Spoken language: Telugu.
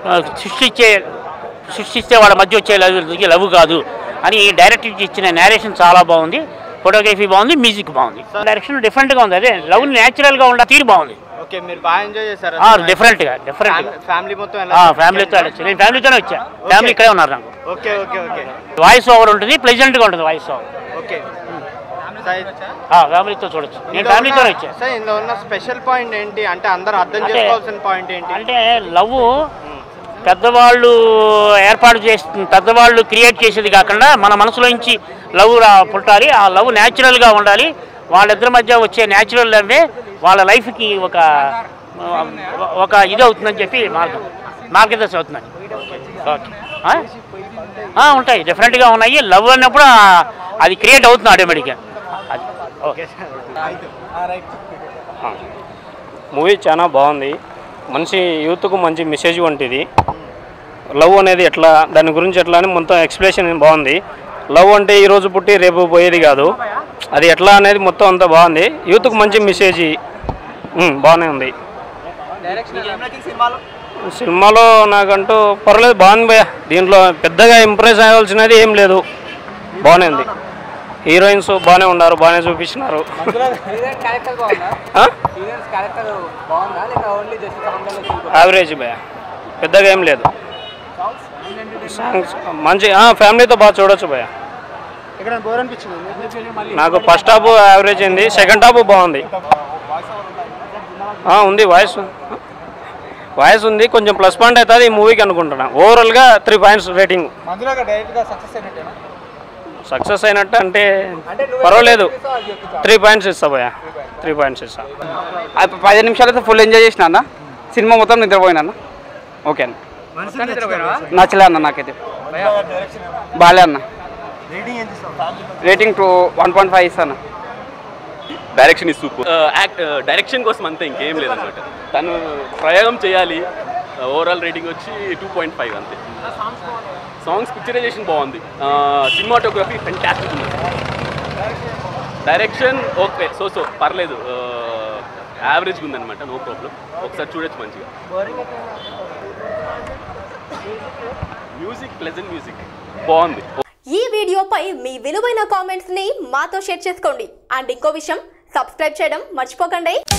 ఆ, సృష్టించే సృష్టిస్తే వాళ్ళ మధ్య వచ్చే లవ్ లవ్ కాదు అని డైరెక్ట్ ఇచ్చిన నేరేషన్ చాలా బాగుంది ఫోటోగ్రఫీ బాగుంది మ్యూజిక్ బాగుంది డైరెక్షన్ డిఫరెంట్గా ఉంది అదే లవ్ న్యాచురల్గా ఉండ తీరు బాగుంది ఓకే మీరు బాగా ఎంజాయ్ చేశారా డిఫరెంట్గా డిఫరెంట్గా ఫ్యామిలీ మొత్తం ఎలా ఫ్యామిలీతో వెళ్ళొచ్చు నేను ఫ్యామిలీతోనే వచ్చా ఫ్యామిలీ ఇక్కడే ఉన్నారు నాకు okay okay okay voice over ఉంటుంది ప్లెజెంట్గా ఉంటుంది వాయిస్ ఓవర్ ఓకే ఫ్యామిలీతో చూడొచ్చు నేను ఫ్యామిలీతోనే వచ్చా సార్ ఇందులో ఉన్న స్పెషల్ పాయింట్ ఏంటి అంటే అందరూ అర్థం అంటే- చేసుకోవాల్సిన పాయింట్ ఏంటి అంటే లవ్ పెద్దవాళ్ళు ఏర్పాటు చేసి పెద్దవాళ్ళు క్రియేట్ చేసేది కాకుండా మన మనసులోంచి లవ్ రా పుట్టాలి ఆ లవ్ న్యాచురల్గా ఉండాలి వాళ్ళిద్దరి మధ్య వచ్చే న్యాచురల్ లవ్వే వాళ్ళ లైఫ్కి ఒక ఒక ఇది అవుతుందని చెప్పి మార్గం మార్గదర్శనం అవుతుందని ఓకే ఆ? ఆ, ఉంటాయి డిఫరెంట్గా ఉన్నాయి లవ్ అన్నప్పుడు ఆ- అది క్రియేట్ అవుతుంది ఆటోమేటిక్గా అది ఓకే మూవీ చాలా బాగుంది మంచి యూత్కు మంచి మెసేజ్ వంటిది లవ్ అనేది ఎట్లా దాని గురించి ఎట్లా అని మొత్తం ఎక్స్ప్లెనేషన్ బాగుంది లవ్ అంటే ఈ రోజు పుట్టి రేపు పోయేది కాదు అది ఎట్లా అనేది మొత్తం అంతా బాగుంది యూత్కు మంచి మెసేజ్ ఉమ్, బాగానే ఉంది సినిమాలో నాకంటూ పర్లేదు బాగుంది భయ్య దీంట్లో పెద్దగా ఇంప్రెస్ అవ్వాల్సినది ఏం లేదు బాగానే ఉంది హీరోయిన్స్ బాగానే ఉన్నారు బాగానే చూపించినారు ఆ? యావరేజ్ భయ పెద్దగా ఏం లేదు సాంగ్స్ మంచి ఆ, ఫ్యామిలీతో బాగా చూడొచ్చు భయ ఇక్కడ బోర్ అనిపించింది నాకు ఫస్ట్ హాఫ్ యావరేజ్ అయింది సెకండ్ హాఫ్ బాగుంది ఆ, ఉంది వాయిస్ వాయిస్ ఉంది కొంచెం ప్లస్ పాయింట్ అవుతుంది ఈ మూవీకి అనుకుంటున్నా ఓవరాల్గా త్రీ పాయింట్స్ రేటింగ్ మందులో డైరెక్ట్గా సక్సెస్ అయినట్టేనా సక్సెస్ అయినట్టు అంటే పర్వాలేదు త్రీ పాయింట్స్ ఇస్తా భయ త్రీ పాయింట్స్ ఇస్తా పదిహేను నిమిషాలు అయితే ఫుల్ ఎంజాయ్ చేసిన అన్న సినిమా మొత్తం నిద్రపోయినా అన్న ఓకే అన్న నచ్చలే అన్న నాకైతే బాలే అన్న rating two one point five ఇస్తాను direction is super act direction కోసం అంతే ఇంకేం లేదన్నమాట తను ప్రయోగం చేయాలి ఓవరాల్ రేటింగ్ వచ్చి టూ పాయింట్ ఫైవ్ అంతే సాంగ్స్ పిక్చరైజేషన్ బాగుంది సినిమాటోగ్రఫీ ఫెంటాస్టిక్ ఉంది డైరెక్షన్ ఓకే సో సో పర్లేదు యావరేజ్గా ఉందన్నమాట నో ప్రాబ్లం ఒకసారి చూడొచ్చు మంచిగా మ్యూజిక్ ప్లెజెంట్ మ్యూజిక్ బాగుంది ఈ వీడియోపై మీ విలువైన కామెంట్స్ ని మాతో షేర్ చేసుకోండి అండ్ ఇంకో విషయం సబ్స్క్రైబ్ చేయడం మర్చిపోకండి